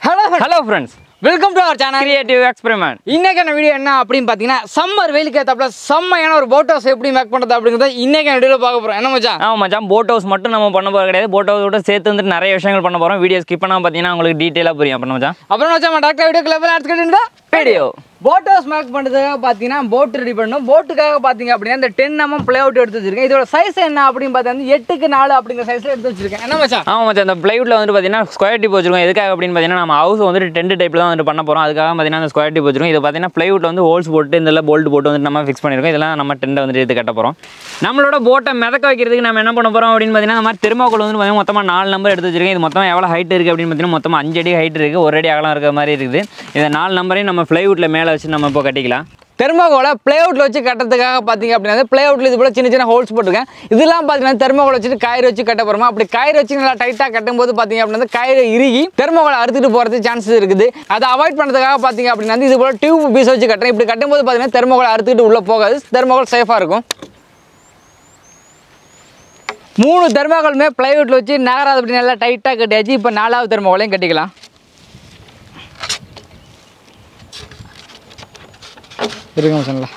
Hello hello friends welcome to our channel creative experiment இன்னைக்கான video என்ன அப்படின்னு பார்த்தீங்கன்னா சம்மர் வெயிலுக்கு ஏற்றாப்புல செம்மையான ஒரு போட் ஹவுஸ் எப்படி மேக் பண்ணுறது அப்படிங்கிறத இன்னைக்கான வீடியோவில் பார்க்க போகிறோம் என்ன மச்சான் ஆமாம் மச்சான் போட் ஹவுஸ் மட்டும் நம்ம பண்ண போகிறது கிடையாது போட் ஹவுஸோட சேர்த்து வந்துட்டு நிறைய விஷயங்கள் பண்ண போகிறோம் வீடியோ ஸ்கிப் பண்ணால் பார்த்தீங்கன்னா உங்களுக்கு டீட்டெயிலாக புரியும் அப்புறம் மச்சான் அப்புறம் மச்சான் டாக்டர் வீடியோ கிளப்பில் எடுத்துக்கிட்டு வீடியோ போட் ஹவுஸ் மேக் பண்ணுறதுக்காக பார்த்தீங்கன்னா போட் ரெடி பண்ணணும் போட்டுக்காக பார்த்தீங்க அப்படின்னா இந்த டென் mm ப்ளே அவுட் எடுத்து வச்சிருக்கேன் இதோட சைஸ் என்ன அப்படின்னு பார்த்தீங்கன்னா எட்டுக்கு நாலு அப்படிங்கிற சைஸில் எடுத்து வச்சிருக்கேன் என்ன மச்சான் ஆமாம் மச்சான் அந்த பிளைவுட்ல வந்துட்டு பார்த்தீங்கன்னா ஸ்கொயர் டிப் வச்சிருக்கோம் எதுக்காக அப்படின்னு பார்த்தீங்கன்னா நம்ம ஹவுஸ் வந்துட்டு டென்ட் டைப்பில் தான் வந்துட்டு பண்ண போகிறோம் அதுக்காக பார்த்தீங்கன்னா அந்த ஸ்கொயர் டிப் வச்சிருக்கோம் இது பார்த்தீங்கன்னா பிளைவுட்ல வந்து ஹோல்ஸ் போட்டு இந்த போல்ட் போட்டு வந்துட்டு நம்ம ஃபிக்ஸ் பண்ணியிருக்கோம் இதெல்லாம் நம்ம டென்ட்டை வந்துட்டு எடுத்து கட்ட போகிறோம் நம்மளோட போட்டை மிதக்க வைக்கிறதுக்கு நம்ம என்ன பண்ண போகிறோம் அப்படின்னு பார்த்தீங்கன்னா இந்த மாதிரி தெருமாக்கோல் வந்து பார்த்தீங்கன்னா மொத்தமாக நாலு நம்பர் எடுத்து வச்சிருக்கேன் இது மொத்தம் எவ்வளோ ஹைட் இருக்குது அப்படின்னு பார்த்தீங்கன்னா மொத்தமாக அஞ்சு அடி ஹைட் இருக்குது ஒரு அடி அகலம் இருக்கிற மாதிரி இருக்குது இந்த நாலு நம்பரையும் நம்ம பிளைவுட்ல மேலே வச்சு நம்ம இப்போ கட்டிக்கலாம் தெர்மாகோலை ப்ளே அவுட்டில் வச்சு கட்டுறதுக்காக பார்த்தீங்க அப்படின்னா ப்ளே அவுட்டில் இது போல சின்ன சின்ன ஹோல்ஸ் போட்டிருக்கேன் இதெல்லாம் பார்த்தீங்கன்னா தெர்மாகோல் வச்சுட்டு கயிறு வச்சு கட்ட போகிறோமா அப்படி கயிறு வச்சு நல்லா டைட்டாக கட்டும்போது பார்த்தீங்க அப்படின்னா கயிறு இறுகி தெர்மாகோலை அறுத்துட்டு போகிறது சான்சஸ் இருக்குது அதை அவாய்ட் பண்ணுறதுக்காக பார்த்தீங்க அப்படின்னா இது போல டியூப் பீஸ் வச்சு கட்டுறேன் இப்படி கட்டும்போது பார்த்தீங்கன்னா தெர்மாகோலை அறுத்துட்டு உள்ளே போகாது தெர்மாகோல் சேஃபாக இருக்கும் மூணு தெர்மாகோலுமே ப்ளைவுட்டில் வச்சு நகராது அப்படி நல்லா டைட்டாக கட்டியாச்சு இப்போ நாலாவது தெர்மாகோலையும் கட்டிக்கலாம் இருங்க சொன்னல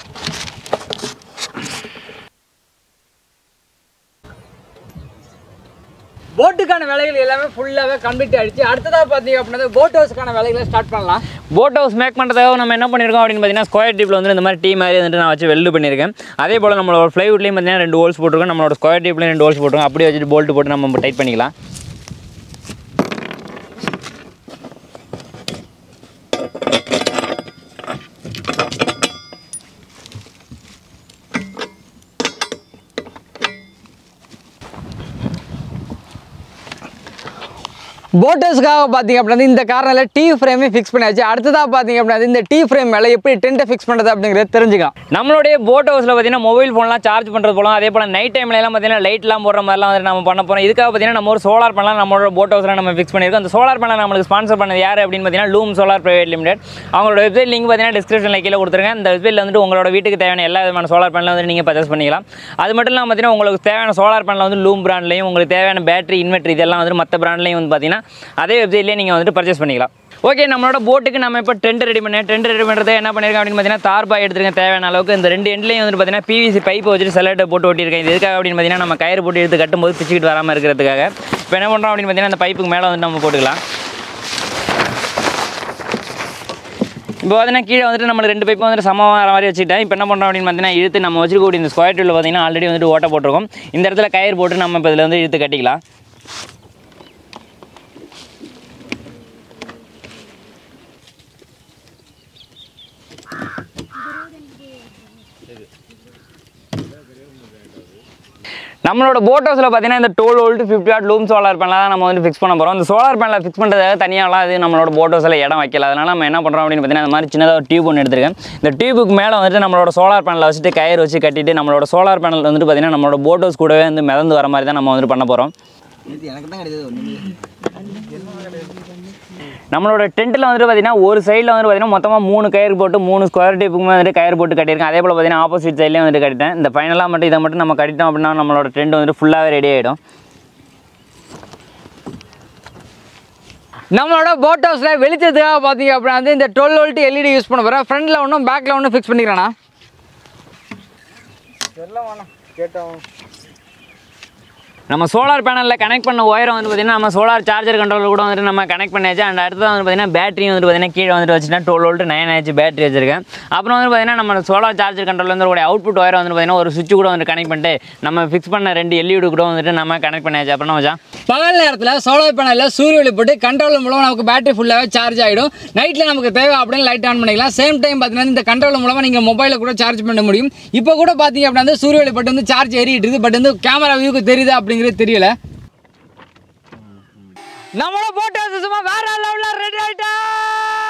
போட்டுக்கான வேலைகள் எல்லாமே ஃபுல்லாகவே கம்ப்ளீட் ஆயிடுச்சு அடுத்ததாக பார்த்தீங்க அப்படின்னா போட் ஹவுஸ்க்கான வேலைகளை ஸ்டார்ட் பண்ணலாம் போட் ஹவுஸ் மேக் பண்ணுறதுக்காக நம்ம என்ன பண்ணியிருக்கோம் அப்படின்னு பார்த்தீங்கன்னா ஸ்கொயர் டிப்பில் வந்து இந்த மாதிரி டீ மாதிரி வந்துட்டு நான் வச்சு வெல்டு பண்ணியிருக்கேன் அதே போல் நம்மளோட ஃப்ளைவுட்லேயும் பார்த்தீங்கன்னா ரெண்டு ஹோல்ஸ் போட்டிருக்கோம் நம்மளோட ஸ்கொயர் டிப்லேயும் ரெண்டு ஹோல்ஸ் போட்டிருக்கோம் அப்படியே வச்சுட்டு போல்ட் போட்டு நம்ம டைட் பண்ணிக்கலாம் போட்டர்ஸ்க்காக பார்த்தீங்க அப்படின்னா இந்த கார்னரில் டீ ஃப்ரேமே ஃபிக்ஸ் பண்ணியாச்சு அடுத்ததாக பார்த்தீங்க அப்படின்னா இந்த டீ ஃப்ரேம் மேலே எப்படி டென்ட்டை ஃபிக்ஸ் பண்ணுறது அப்படிங்கிறத தெரிஞ்சுக்கலாம் நம்மளுடைய போட் ஹவுஸில் பார்த்தீங்கன்னா மொபைல் ஃபோன்லாம் சார்ஜ் பண்ணுறது போலாம் அதே போல் நைட் டைம்ல எல்லாம் பார்த்தீங்கன்னா லைட்லாம் போடுற மாதிரிலாம் வந்து நம்ம பண்ண போகிறோம் இதுக்காக பார்த்தீங்கன்னா நம்ம ஒரு சோலார் பேனல் நம்மளோட போட் ஹவுஸில் நம்ம ஃபிக்ஸ் பண்ணியிருக்கோம் அந்த சோலார் பேனல் நம்மளுக்கு ஸ்பான்சர் பண்ணது யார் அப்படின்னு பார்த்தீங்கன்னா லூம் சோலார் பிரைவேட் லிமிடெட் அவங்களோட வெப்சைட் லிங்க் பார்த்தீங்கன்னா டிஸ்கிரிப்ஷனில் கீழே கொடுத்துருங்க இந்த வெப்சைட்டில் வந்துட்டு உங்களோட வீட்டுக்கு தேவையான எல்லா விதமான சோலார் பேனலும் வந்து நீங்கள் பர்ச்சேஸ் பண்ணிக்கலாம் அது மட்டும் இல்லாமல் பார்த்தீங்கன்னா உங்களுக்கு தேவையான சோலார் பேனல் வந்து லூம் பிராண்ட்லையும் உங்களுக்கு தேவையான பேட்டரி இன்வெர்டர் இதெல்லாம் வந்து மற்ற பிராண்ட்லையும் வந்து பார்த்தீங்கன்னா அதே வெப்சைட்லேயே நீங்கள் வந்துட்டு பர்ச்சேஸ் பண்ணிக்கலாம் ஓகே நம்மளோட போட்டுக்கு நம்ம இப்போ டென்ட் ரெடி பண்ணேன் டென்ட் ரெடி பண்ணுறது என்ன பண்ணியிருக்கேன் அப்படின்னு பார்த்தீங்கன்னா தார் பாய் எடுத்துருக்கேன் தேவையான அளவுக்கு இந்த ரெண்டு எண்ட்லையும் வந்து பார்த்தீங்கன்னா பிவிசி பைப் வச்சுட்டு செலட்டை போட்டு ஒட்டியிருக்கேன் இது எதுக்காக அப்படின்னு பார்த்தீங்கன்னா நம்ம கயிறு போட்டு எடுத்து கட்டும்போது பிச்சுக்கிட்டு வராமல் இருக்கிறதுக்காக இப்போ என்ன பண்ணுறோம் அப்படின்னு பார்த்தீங்கன்னா அந்த பைப்புக்கு மேலே வந்து நம்ம போட்டுக்கலாம் இப்போ பார்த்தீங்கன்னா கீழே வந்துட்டு நம்ம ரெண்டு பைப்பும் வந்துட்டு சமமாக வர மாதிரி வச்சுக்கிட்டேன் இப்போ என்ன பண்ணுறோம் அப்படின்னு பார்த்தீங்கன்னா இழுத்து நம்ம வச்சுக்கக்கூடிய இந்த ஸ்கொயர் டூலில் பார்த்தீங்கன்னா ஆல்ரெடி வந்துட்டு ஓட்ட போட்டிருக்கோம் இந்த இடத்துல கயிறு போட்டு நம்ம இப்போ இதில் வந்து இழுத்து கட்டிக்கலாம் நம்மளோட போட் ஹவுஸில் பார்த்தீங்கன்னா இந்த twelve volt fifty watt Loom Solar பேனலாக தான் நம்ம வந்து ஃபிக்ஸ் பண்ண போகிறோம் இந்த சோலார் பேனலை ஃபிக்ஸ் பண்ணுறதுக்காக தனியாகலாம் அது நம்மளோட போட் ஹவுஸில் இடம் வைக்கல அதனால நம்ம என்ன பண்ணுறோம் அப்படின்னு பார்த்தீங்கன்னா இந்த மாதிரி சின்னதாக ஒரு டியூப் ஒன்று எடுத்திருக்கேன் இந்த டியூபுக்கு மேலே வந்துட்டு நம்மளோட சோலார் பேனலை வச்சுட்டு கயிறு வச்சு கட்டிட்டு நம்மளோட சோலார் பேனல் வந்துட்டு பார்த்தீங்கன்னா நம்மளோட போட் ஹவுஸ் கூடவே வந்து மிதந்து வர மாதிரி தான் நம்ம வந்துட்டு பண்ண போகிறோம் எனக்கு தான் கிடையாது ஒன்றுமே நம்மளோட டென்ட்டில் வந்துட்டு பார்த்தீங்கன்னா ஒரு சைடில் வந்து பார்த்தீங்கன்னா மொத்தமாக மூணு கயிறு போட்டு மூணு ஸ்கொயர் டேப்புக்குமே வந்துட்டு கயிறு போட்டு கட்டியிருக்கேன் அதே போல் பார்த்தீங்கன்னா ஆப்போசிட் சைட்லேயும் வந்துட்டு கட்டிட்டேன் இந்த ஃபைனலாக மட்டும் இதை மட்டும் நம்ம கட்டிட்டோம் அப்படின்னா நம்மளோட டென்ட் வந்துட்டு ஃபுல்லாகவே ரெடி ஆகிடும் நம்மளோட போட் ஹவுஸில் வெளிச்சத்துக்காக பார்த்தீங்க அப்படின்னா வந்து இந்த டுவெல் வோல்ட் எல்இடி யூஸ் பண்ண போகிறேன் ஃப்ரண்டில் ஒன்றும் பேக்கில் ஒன்றும் ஃபிக்ஸ் பண்ணிக்கிறேண்ணா தெரியல வேணாம் கேட்டோம் நம்ம சோலார் பேனலில் கனெக்ட் பண்ண ஒயரை வந்து பார்த்தீங்கன்னா நம்ம சோலார் சார்ஜர் கண்ட்ரோல் கூட வந்துட்டு நம்ம கனெக்ட் பண்ணியாச்சு அண்ட் அடுத்தது வந்து பார்த்தீங்கன்னா பேட்டரி வந்துட்டு பார்த்தீங்கன்னா கீழே வந்துட்டு வச்சுட்டேன் டுவெல் வோல்ட் நைன் ஆச்சு பேட்டரி வச்சிருக்கேன் அப்புறம் வந்து பார்த்தீங்கன்னா நம்ம சோலார் சார்ஜர் கண்ட்ரோல் வந்து ஒரு அவுட்புட் ஒயரை வந்து பார்த்தீங்கன்னா ஒரு சுவிட்ச் கூட வந்து கனெக்ட் பண்ணிட்டு நம்ம ஃபிக்ஸ் பண்ண ரெண்டு எல்இடி கூட வந்துட்டு நம்ம கனெக்ட் பண்ணியாச்சு அப்புறம் வச்சா பகல் நேரத்தில் சோலார் பேனலில் சூரிய ஒளி போட்டு கண்ட்ரோல் மூலமாக நமக்கு பேட்டரி ஃபுல்லாகவே சார்ஜ் ஆகிடும் நைட்டில் நமக்கு தேவை அப்படின்னு லைட் ஆன் பண்ணிக்கலாம் சேம் டைம் பார்த்தீங்கன்னா இந்த கண்ட்ரோல் மூலமாக நீங்கள் மொபைலில் கூட சார்ஜ் பண்ண முடியும் இப்போ கூட பார்த்தீங்க அப்படின்னா வந்து சூரிய ஒளி பட்டு வந்து சார்ஜ் ஏறிட்டு இருக்குது பட் வந்து கேமரா வியூக்கு தெரியுதா அப்படிங்கிறது தெரியல நம்மளோட போட்டோ சும்மா வேற லெவலில் ரெடி ஆகிட்டா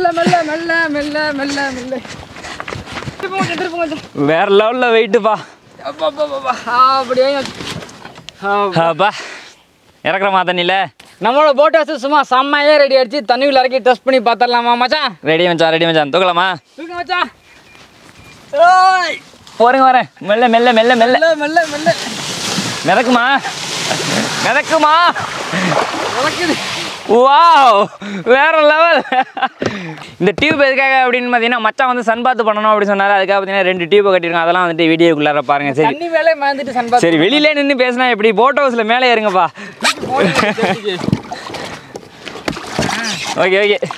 மெல்ல மெல்ல மெல்ல மெல்ல மெல்ல மெல்ல திருப்பி கொஞ்சம் திருப்பி கொஞ்சம் வேற லெவலில் வெயிட்டுப்பா அப்பா அப்பா அப்பா ஆ, அப்படியே ஆ, அப்பா இறக்குறமா தண்ணியில் நம்மளோட போட் ஹவுஸ் சும்மா செம்மையா ரெடி அடிச்சு தண்ணியில் இறக்கி டெஸ்ட் பண்ணி பார்த்துடலாமா மச்சான் ரெடி மச்சான் ரெடி மச்சான் தூக்கலாமா தூக்க மச்சான் ஓய் போறேங்க வரேன் மெல்ல மெல்ல மெல்ல மெல்ல மெல்ல மெல்ல மெல்ல மிதக்குமா மிதக்குமா உனக்குது வாவ் வேற லெவல் இந்த டியூப் எதுக்காக அப்படின்னு பார்த்தீங்கன்னா மச்சான் வந்து சன் பாத் பண்ணணும் அப்படின்னு சொன்னாரு அதுக்காக பார்த்தீங்கன்னா ரெண்டு டியூப் கட்டிருக்கோம் அதெல்லாம் வந்துட்டு வீடியோக்குள்ளார பாருங்க சரி தண்ணி மேலே மறந்துட்டு சன் சரி வெளியில நின்று பேசினா எப்படி போட் ஹவுஸில் மேலே ஏறுங்கப்பா ஓகே ஓகே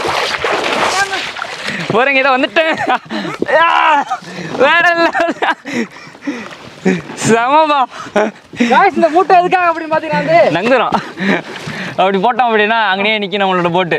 போறேங்க இதை வந்துட்டேன் ஆ, வேற level. செமப்பா காய்ஸ் இந்த மூட்டை எதுக்காக அப்படின்னு பார்த்தீங்கன்னா வந்து நங்குறோம் அப்படி போட்டோம் அப்படின்னா அங்கேயே நிற்கும் நம்மளோட போட்டு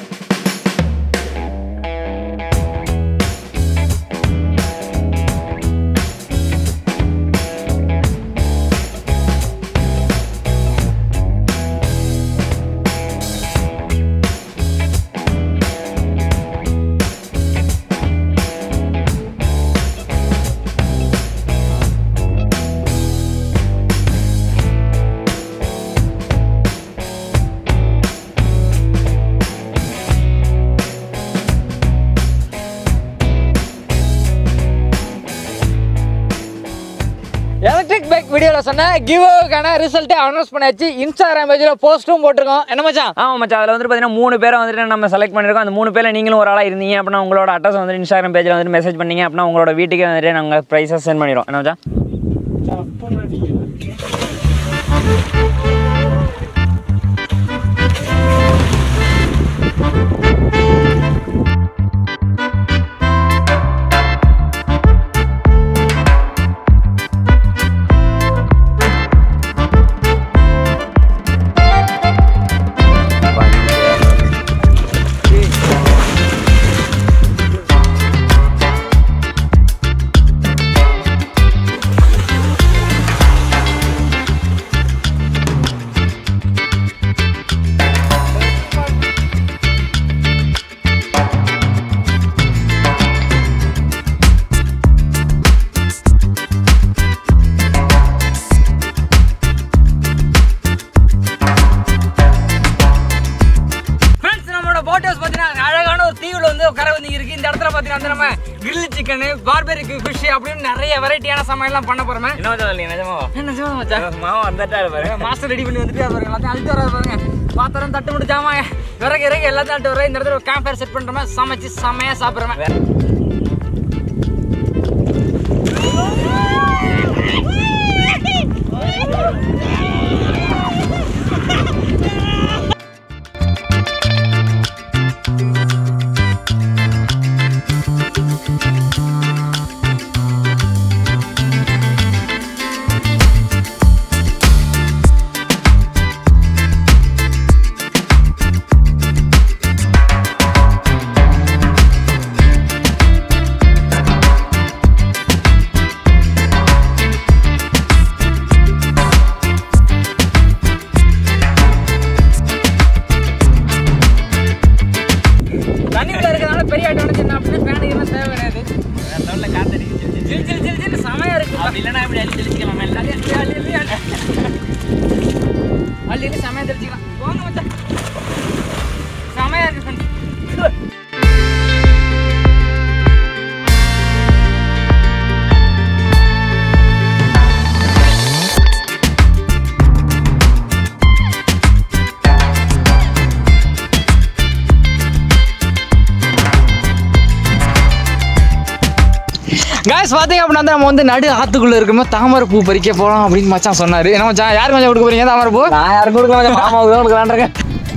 எலக்ட்ரிக் பைக் வீடியோவில் சொன்ன கிவ்க்கான ரிசல்ட்டை அனௌன்ஸ் பண்ணியாச்சு இன்ஸ்டாகிராம் பேஜில் போஸ்ட்டும் போட்டிருக்கோம் என்ன மச்சான் ஆமாம் மச்சான் அதில் வந்துட்டு பார்த்தீங்கன்னா மூணு பேரை வந்துட்டு நம்ம செலக்ட் பண்ணியிருக்கோம் அந்த மூணு பேரில் நீங்களும் ஒரு ஆளாக இருந்தீங்க அப்படின்னா உங்களோட அட்ரஸ் வந்துட்டு இன்ஸ்டாகிராம் பேஜில் வந்துட்டு மெசேஜ் பண்ணீங்க அப்படின்னா உங்களோட வீட்டுக்கே வந்துட்டு நாங்கள் ப்ரைஸஸ் சென்ட் பண்ணிடுவோம் என்ன மச்சான் ஃப்ரெண்ட்ஸ் நம்மளோட போட் ஹவுஸ் பார்த்தீங்கன்னா அழகான ஒரு தீவில் வந்து கரை வந்து இருக்கு இந்த இடத்துல பார்த்தீங்கன்னா வந்து நம்ம கிரில் சிக்கனு பார்பெரிக்கு ஃபிஷ் அப்படின்னு நிறைய வெரைட்டியான சமையல்லாம் பண்ண போறோமே என்ன மச்சான் இல்லைங்க நிஜமாவா என்ன சொல்லுங்க மச்சான் மாமா வந்துட்டா பாரு மாஸ்டர் ரெடி பண்ணி வந்துட்டு அது பாருங்க எல்லாத்தையும் அழுத்து வர பாருங்க பாத்திரம் தட்டு முடிச்சாமா விறகு இறகு எல்லாத்தையும் அழுத்து வர இந்த இடத்துல ஒரு கேம்ப் ஃபயர் செட் பண்றோமே சமைச்சு செமையா சாப்பிடுறோமே தண்ணி உள்ள இருக்கிறதுனால பெரிய அட்வான்டேஜ் என்ன அப்படின்னா ஃபேன் எல்லாம் தேவை கிடையாது லெவலில் காத்தடிக்கு ஜில் ஜில் ஜில் ஜில் செமையா இருக்கு அப்படி இல்லைன்னா எப்படி அள்ளி தெளிச்சிக்கலாமே அள்ளி அள்ளி அள்ளி அள்ளி அள்ளி அள்ளி அள்ளி செமையா தெரிஞ்சுக்கலாம் போங்க மச்சான் செமையா இருக்கு ஃப்ரெண்ட்ஸ் காய்ஸ் பார்த்தீங்க அப்படின்னா வந்து நம்ம வந்து நடு ஆத்துக்குள்ள இருக்கும்போது தாமரை பூ பறிக்க போகலாம் அப்படின்னு மச்சான் சொன்னாரு என்ன மச்சான் யாருக்கு மச்சான் கொடுக்க போறீங்க தாமரை பூ நான் யாரும் கொடுக்க மாட்டேன் மாமாவுக்கு தான் கொடுக்கலான் இருக்கேன்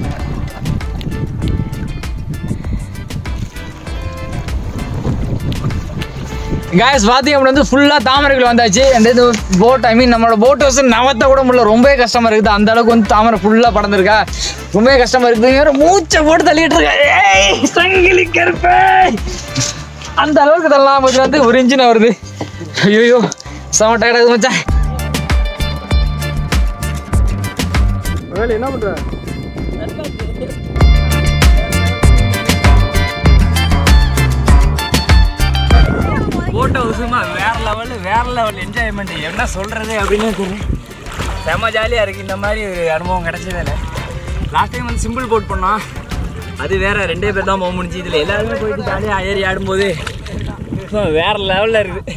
காய்ஸ் பார்த்தீங்க அப்படின்னா வந்து ஃபுல்லாக தாமரைகள் வந்தாச்சு அந்த இது போட் ஐ மீன் நம்மளோட போட் ஹவுஸ் நவத்த கூட முடியல ரொம்பவே கஷ்டமா இருக்குது அந்த அளவுக்கு வந்து தாமரை ஃபுல்லாக படர்ந்துருக்கா ரொம்பவே கஷ்டமா இருக்குது வேற மூச்சை போட்டு தள்ளிட்டு இருக்கா ஏய் சங்கிலி கருப்பே அந்த அளவுக்கு தள்ளலாம் போது வந்து ஒரு இன்ஜின் வருது ஐயோ செம டயர்டாகுது மச்சான் வேலை என்ன பண்ற வந்து வேற லெவல் என்ஜாய்மெண்ட் என்ன சொல்கிறது அப்படின்னு தெரியல செம்ம ஜாலியாக இருக்குது இந்த மாதிரி ஒரு அனுபவம் கிடைச்சதே இல்லை லாஸ்ட் டைம் வந்து சிம்பிள் போட் பண்ணோம் அது வேற ரெண்டே பேர் தான் போக முடிஞ்சு இதில் எல்லாருமே போயிட்டு ஜாலியாக ஏறி ஆடும்போது வேற லெவலில் இருக்குது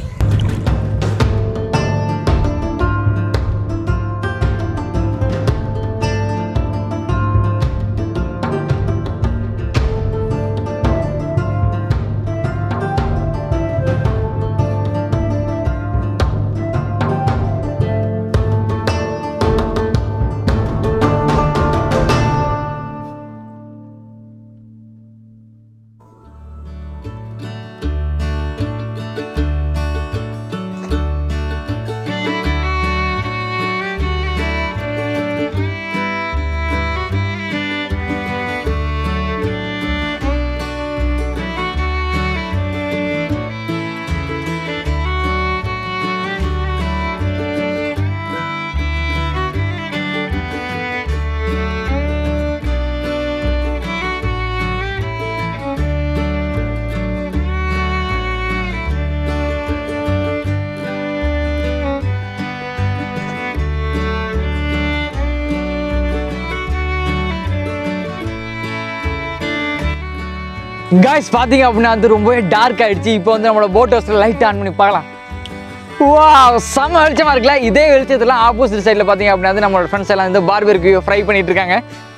காய்ஸ் பார்த்தீங்க அப்படின்னா வந்து ரொம்பவே டார்க் ஆயிடுச்சு இப்போ வந்து நம்மளோட போட் ஹவுஸில் லைட் ஆன் பண்ணி பார்க்கலாம் வா செம்ம வெளிச்சமாக இருக்குல்ல இதே வெளிச்சத்தில் ஆப்போசிட் சைடில் பார்த்தீங்க அப்படின்னா வந்து நம்மளோட ஃப்ரெண்ட்ஸ் எல்லாம் வந்து பார்பருக்கு ஃப்ரை பண்ணிட்டு இருக்காங்க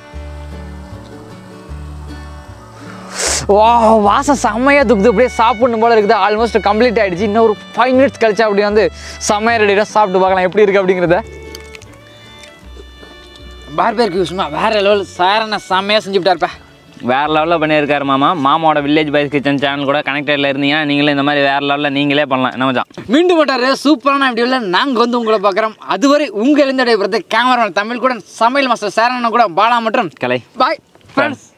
வா வாசம் செம்மையாக தூக்குது அப்படியே சாப்பிடணும் போல இருக்குது ஆல்மோஸ்ட் கம்ப்ளீட் ஆயிடுச்சு இன்னும் ஒரு ஃபைவ் மினிட்ஸ் கழிச்சா அப்படி வந்து செம்மையாக ரெடியாக சாப்பிட்டு பார்க்கலாம் எப்படி இருக்குது அப்படிங்கிறத பார்பருக்கு சும்மா வேற லெவல் சாரண செம்மையாக செஞ்சு விட்டாருப்பா வேற லெவலில் பண்ணியிருக்காரு மாமா மாமாவோட வில்லேஜ் பாய்ஸ் கிச்சன் சேனல் கூட கனெக்டடில் இருந்தீங்கன்னா நீங்களே இந்த மாதிரி வேற லெவலில் நீங்களே பண்ணலாம் என்ன மச்சான் மீண்டும் போட்டாரு சூப்பரான வீடியோவில் நாங்கள் வந்து உங்களை பார்க்குறோம் அதுவரை உங்கள் எழுந்தடைய பொறுத்த கேமரா தமிழ் கூட சமையல் மாஸ்டர் சேரன் கூட பாலா மற்றும் கலை பாய் ஃப்ரெண்ட்ஸ்